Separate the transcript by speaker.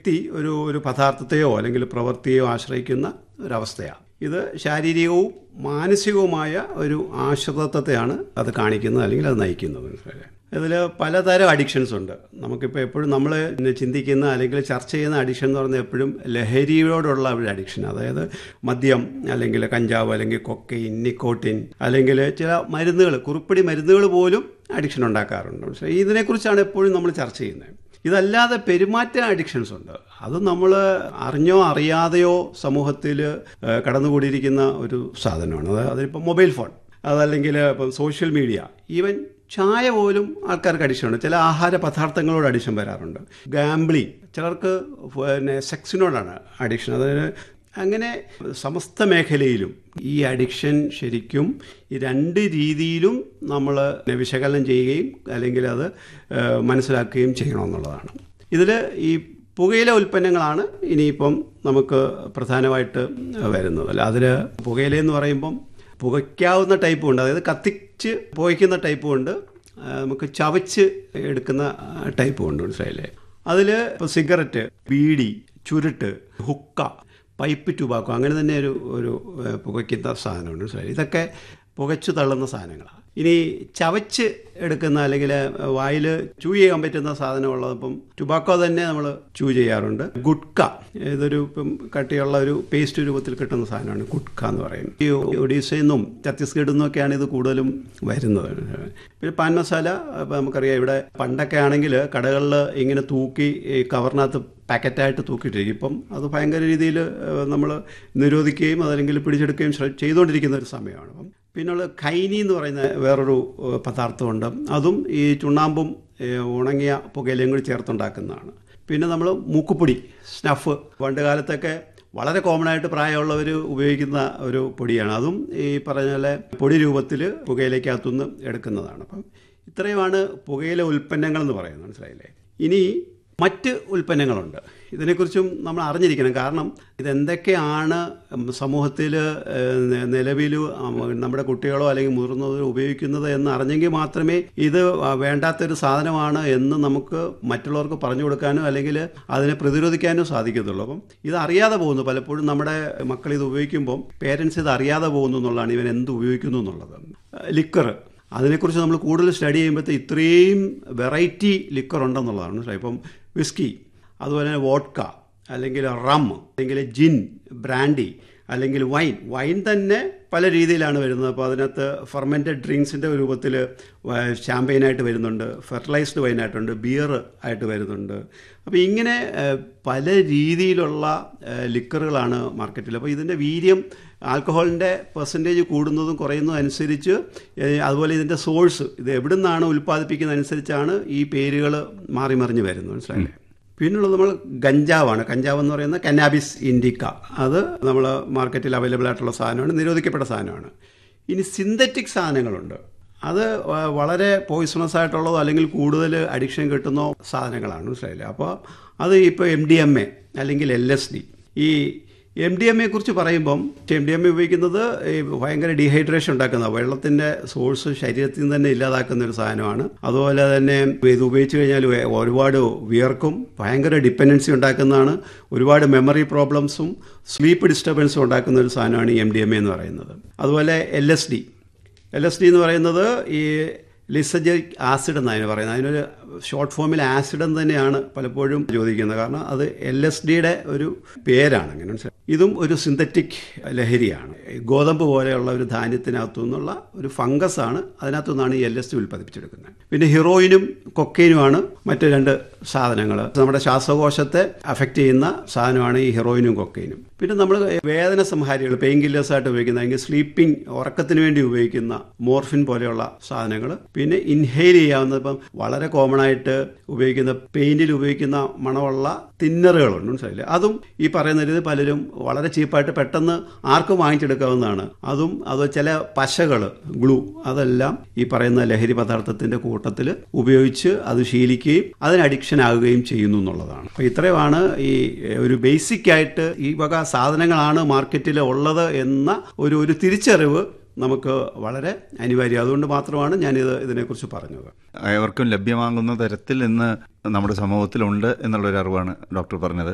Speaker 1: വ്യക്തി ഒരു ഒരു പദാർത്ഥത്തെയോ അല്ലെങ്കിൽ പ്രവൃത്തിയോ ആശ്രയിക്കുന്ന ഒരവസ്ഥയാണ് ഇത് ശാരീരികവും മാനസികവുമായ ഒരു ആശ്രിതത്വത്തെയാണ് അത് കാണിക്കുന്നത് അല്ലെങ്കിൽ അത് നയിക്കുന്നത് മനസ്സിലായില്ലേ ഇതിൽ പലതരം അഡിക്ഷൻസ് ഉണ്ട് നമുക്കിപ്പോൾ എപ്പോഴും നമ്മൾ ചിന്തിക്കുന്ന അല്ലെങ്കിൽ ചർച്ച ചെയ്യുന്ന അഡിക്ഷൻ എന്ന് പറയുന്നത് എപ്പോഴും ലഹരിയോടുള്ള ഒരു അഡിക്ഷൻ അതായത് മദ്യം അല്ലെങ്കിൽ കഞ്ചാവ് അല്ലെങ്കിൽ കൊക്കൈൻ നിക്കോട്ടിൻ അല്ലെങ്കിൽ ചില മരുന്നുകൾ കുറിപ്പടി മരുന്നുകൾ പോലും അഡിക്ഷൻ ഉണ്ടാക്കാറുണ്ട് പക്ഷേ ഇതിനെക്കുറിച്ചാണ് എപ്പോഴും നമ്മൾ ചർച്ച ചെയ്യുന്നത് ഇതല്ലാതെ പെരുമാറ്റ അഡിക്ഷൻസ് ഉണ്ട് അത് നമ്മൾ അറിഞ്ഞോ അറിയാതെയോ സമൂഹത്തിൽ കടന്നുകൂടിയിരിക്കുന്ന ഒരു സാധനമാണ് അത് അതിപ്പോൾ മൊബൈൽ ഫോൺ അതല്ലെങ്കിൽ ഇപ്പം സോഷ്യൽ മീഡിയ ഈവൻ ചായ പോലും ആൾക്കാർക്ക് അഡിക്ഷനുണ്ട് ചില ആഹാര പദാർത്ഥങ്ങളോട് അഡിക്ഷൻ വരാറുണ്ട് ഗാംബ്ലിങ് ചിലർക്ക് പിന്നെ സെക്സിനോടാണ് അഡിക്ഷൻ അതായത് അങ്ങനെ സമസ്ത മേഖലയിലും ഈ അഡിക്ഷൻ ശരിക്കും ഈ രണ്ട് രീതിയിലും നമ്മൾ വിശകലനം ചെയ്യുകയും അല്ലെങ്കിൽ അത് മനസ്സിലാക്കുകയും ചെയ്യണമെന്നുള്ളതാണ് ഇതിൽ ഈ പുകയില ഉൽപ്പന്നങ്ങളാണ് ഇനിയിപ്പം നമുക്ക് പ്രധാനമായിട്ട് വരുന്നത് അല്ല അതിൽ പുകയില എന്ന് പറയുമ്പം പുകയ്ക്കാവുന്ന ടൈപ്പും ഉണ്ട് അതായത് കത്തിച്ച് പുകയ്ക്കുന്ന ടൈപ്പും ഉണ്ട് നമുക്ക് ചവച്ച് എടുക്കുന്ന ടൈപ്പും ഉണ്ട് മനസ്സിലായില്ലേ അതിൽ ഇപ്പോൾ സിഗരറ്റ് ബീഡി ചുരുട്ട് ഹുക്ക പൈപ്പ് ടുബാക്കോ അങ്ങനെ തന്നെ ഒരു ഒരു പുകയ്ക്കുന്ന സാധനമുണ്ട് മനസ്സിലായി ഇതൊക്കെ പുകച്ചു തള്ളുന്ന സാധനങ്ങളാണ് ഇനി ചവച്ച് എടുക്കുന്ന അല്ലെങ്കിൽ വായിൽ ചൂ ചെയ്യാൻ പറ്റുന്ന സാധനമുള്ളത് ഇപ്പം ടുബാക്കോ തന്നെ നമ്മൾ ചൂ ചെയ്യാറുണ്ട് ഗുഡ്ക ഇതൊരു ഇപ്പം കട്ടിയുള്ള ഒരു പേസ്റ്റ് രൂപത്തിൽ കിട്ടുന്ന സാധനമാണ് ഗുഡ്ക എന്ന് പറയും ഈ ഒഡീസയിൽ നിന്നും ഛത്തീസ്ഗഡിൽ നിന്നൊക്കെയാണ് ഇത് കൂടുതലും വരുന്നത് പിന്നെ പാൻ മസാല ഇപ്പം നമുക്കറിയാം ഇവിടെ പണ്ടൊക്കെ ആണെങ്കിൽ കടകളിൽ ഇങ്ങനെ തൂക്കി ഈ കവറിനകത്ത് പാക്കറ്റായിട്ട് തൂക്കിയിട്ടിരിക്കും ഇപ്പം അത് ഭയങ്കര രീതിയിൽ നമ്മൾ നിരോധിക്കുകയും അതല്ലെങ്കിൽ പിടിച്ചെടുക്കുകയും ചെയ്തുകൊണ്ടിരിക്കുന്ന ഒരു സമയമാണ് അപ്പം പിന്നുള്ള ഖൈനി എന്ന് പറയുന്ന വേറൊരു പദാർത്ഥമുണ്ട് അതും ഈ ചുണ്ണാമ്പും ഉണങ്ങിയ പുകയിലയും കൂടി ചേർത്തുണ്ടാക്കുന്നതാണ് പിന്നെ നമ്മൾ മൂക്കുപ്പൊടി സ്നഫ് പണ്ട് കാലത്തൊക്കെ വളരെ കോമൺ ആയിട്ട് പ്രായമുള്ളവർ ഉപയോഗിക്കുന്ന ഒരു പൊടിയാണ് അതും ഈ പറഞ്ഞ പോലെ പൊടി രൂപത്തിൽ പുകയിലേക്കകത്തുനിന്ന് എടുക്കുന്നതാണ് അപ്പം ഇത്രയുമാണ് പുകയില ഉൽപ്പന്നങ്ങൾ എന്ന് പറയുന്നത് മനസ്സിലായില്ലേ ഇനി മറ്റ് ഉൽപ്പന്നങ്ങളുണ്ട് ഇതിനെക്കുറിച്ചും നമ്മൾ അറിഞ്ഞിരിക്കണം കാരണം ഇതെന്തൊക്കെയാണ് സമൂഹത്തിൽ നിലവിൽ നമ്മുടെ കുട്ടികളോ അല്ലെങ്കിൽ മുതിർന്നവരോ ഉപയോഗിക്കുന്നത് എന്ന് അറിഞ്ഞെങ്കിൽ മാത്രമേ ഇത് വേണ്ടാത്തൊരു സാധനമാണ് എന്ന് നമുക്ക് മറ്റുള്ളവർക്ക് പറഞ്ഞു കൊടുക്കാനോ അല്ലെങ്കിൽ അതിനെ പ്രതിരോധിക്കാനോ സാധിക്കത്തുള്ളൂ അപ്പം ഇത് അറിയാതെ പോകുന്നു പലപ്പോഴും നമ്മുടെ മക്കൾ ഇത് ഉപയോഗിക്കുമ്പം പേരൻസ് ഇത് അറിയാതെ പോകുന്നു എന്നുള്ളതാണ് ഇവൻ എന്ത് ഉപയോഗിക്കുന്നു എന്നുള്ളത് ലിക്കർ അതിനെക്കുറിച്ച് നമ്മൾ കൂടുതൽ സ്റ്റഡി ചെയ്യുമ്പോഴത്തെ ഇത്രയും വെറൈറ്റി ലിക്കർ ഉണ്ടെന്നുള്ളതാണ് മനസ്സിലായി ഇപ്പം വിസ്കി അതുപോലെ തന്നെ വോഡ്ക അല്ലെങ്കിൽ റം അല്ലെങ്കിൽ ജിൻ ബ്രാൻഡി അല്ലെങ്കിൽ വൈൻ വൈൻ തന്നെ പല രീതിയിലാണ് വരുന്നത് അപ്പോൾ അതിനകത്ത് ഫെർമെൻറ്റഡ് ഡ്രിങ്ക്സിൻ്റെ രൂപത്തിൽ ഷാമ്പയിനായിട്ട് വരുന്നുണ്ട് ഫെർട്ടിലൈസ്ഡ് വൈനായിട്ടുണ്ട് ബിയർ ആയിട്ട് വരുന്നുണ്ട് അപ്പോൾ ഇങ്ങനെ പല രീതിയിലുള്ള ലിക്കറുകളാണ് മാർക്കറ്റിൽ അപ്പോൾ ഇതിൻ്റെ വീര്യം ആൽക്കഹോളിൻ്റെ പെർസെൻറ്റേജ് കൂടുന്നതും കുറയുന്നതും അനുസരിച്ച് അതുപോലെ ഇതിൻ്റെ സോഴ്സ് ഇത് എവിടെ നിന്നാണ് ഉൽപ്പാദിപ്പിക്കുന്നത് അനുസരിച്ചാണ് ഈ പേരുകൾ മാറി മറിഞ്ഞ് വരുന്നത് മനസ്സിലായില്ലേ പിന്നുള്ളത് നമ്മൾ ഗഞ്ചാവാണ് കഞ്ചാവ് എന്ന് പറയുന്നത് കന്നാബിസ് ഇൻഡിക്ക അത് നമ്മൾ മാർക്കറ്റിൽ അവൈലബിൾ ആയിട്ടുള്ള സാധനമാണ് നിരോധിക്കപ്പെട്ട സാധനമാണ് ഇനി സിന്തറ്റിക് സാധനങ്ങളുണ്ട് അത് വളരെ പോയിസണസ് ആയിട്ടുള്ളതോ അല്ലെങ്കിൽ കൂടുതൽ അഡിക്ഷൻ കിട്ടുന്ന സാധനങ്ങളാണ് മനസ്സിലായില്ലേ അപ്പോൾ അത് ഇപ്പോൾ എം ഡി എം എ അല്ലെങ്കിൽ എൽ എസ് ഡി ഈ എം ഡി എം എ കുറിച്ച് പറയുമ്പം എം ഡി എം എ ഉപയോഗിക്കുന്നത് ഈ ഭയങ്കര ഡീഹൈഡ്രേഷൻ ഉണ്ടാക്കുന്ന വെള്ളത്തിൻ്റെ സോഴ്സ് ശരീരത്തിൽ നിന്ന് തന്നെ ഇല്ലാതാക്കുന്ന ഒരു സാധനമാണ് അതുപോലെ തന്നെ ഇത് ഉപയോഗിച്ച് കഴിഞ്ഞാൽ ഒരുപാട് വിയർക്കും ഭയങ്കര ഡിപ്പെൻഡൻസി ഉണ്ടാക്കുന്നതാണ് ഒരുപാട് മെമ്മറി പ്രോബ്ലംസും സ്ലീപ്പ് ഡിസ്റ്റർബൻസും ഉണ്ടാക്കുന്ന ഒരു സാധനമാണ് ഈ എം ഡി എം എ എന്ന് പറയുന്നത് അതുപോലെ L S D L S D എന്ന് പറയുന്നത് ഈ ലിസജറിക് ആസിഡ് എന്നാണ് പറയുന്നത് അതിനൊരു ഷോർട്ട് ഫോമിൽ ആസിഡ് എന്ന് തന്നെയാണ് പലപ്പോഴും ചോദിക്കുന്നത് കാരണം അത് എൽ എസ് ഡിയുടെ ഒരു പേരാണ് അങ്ങനെ മനസ്സിലായി ഇതും ഒരു സിന്തറ്റിക് ലഹരിയാണ് ഗോതമ്പ് പോലെയുള്ള ഒരു ധാന്യത്തിനകത്തു നിന്നുള്ള ഒരു ഫംഗസ് ആണ് അതിനകത്തു നിന്നാണ് ഈ എൽ എസ് ഡി ഉൽപ്പാദിപ്പിച്ചെടുക്കുന്നത് പിന്നെ ഹീറോയിനും കൊക്കൈനുമാണ് മറ്റു രണ്ട് സാധനങ്ങൾ നമ്മുടെ ശ്വാസകോശത്തെ അഫക്റ്റ് ചെയ്യുന്ന സാധനമാണ് ഈ ഹീറോയിനും കൊക്കൈനും പിന്നെ നമ്മൾ വേദന സംഹാരികൾ പെയിൻ കില്ലേഴ്സ് ആയിട്ട് ഉപയോഗിക്കുന്ന അല്ലെങ്കിൽ സ്ലീപ്പിംഗ് ഉറക്കത്തിന് വേണ്ടി ഉപയോഗിക്കുന്ന മോർഫിൻ പോലെയുള്ള സാധനങ്ങൾ പിന്നെ ഇൻഹെയിൽ ചെയ്യാവുന്ന ഇപ്പം വളരെ കോമൺ ആയിട്ട് ഉപയോഗിക്കുന്ന പെയിന്റിൽ ഉപയോഗിക്കുന്ന മണമുള്ള തിന്നറുകളുണ്ട് മനസ്സിലായില്ലേ അതും ഈ പറയുന്ന രീതി പലരും വളരെ ചീപ്പായിട്ട് പെട്ടെന്ന് ആർക്കും വാങ്ങിച്ചെടുക്കാവുന്നതാണ് അതും അത് ചില പശകൾ ഗ്ലൂ അതെല്ലാം ഈ പറയുന്ന ലഹരി പദാർത്ഥത്തിന്റെ കൂട്ടത്തിൽ ഉപയോഗിച്ച് അത് ശീലിക്കുകയും അതിന് അഡിക്ഷൻ ആകുകയും ചെയ്യുന്നു എന്നുള്ളതാണ് അപ്പോൾ ഇത്രയുമാണ് ഈ ഒരു ബേസിക് ആയിട്ട് ഈ വക സാധനങ്ങളാണ് മാർക്കറ്റിൽ ഉള്ളത് എന്ന ഒരു ഒരു തിരിച്ചറിവ് നമുക്ക് വളരെ അനിവാര്യം അതുകൊണ്ട് മാത്രമാണ് ഞാനിത് ഇതിനെക്കുറിച്ച് പറഞ്ഞത്
Speaker 2: ഏവർക്കും ലഭ്യമാകുന്ന തരത്തിൽ ഇന്ന് നമ്മുടെ സമൂഹത്തിലുണ്ട് എന്നുള്ളൊരു അറിവാണ് ഡോക്ടർ പറഞ്ഞത്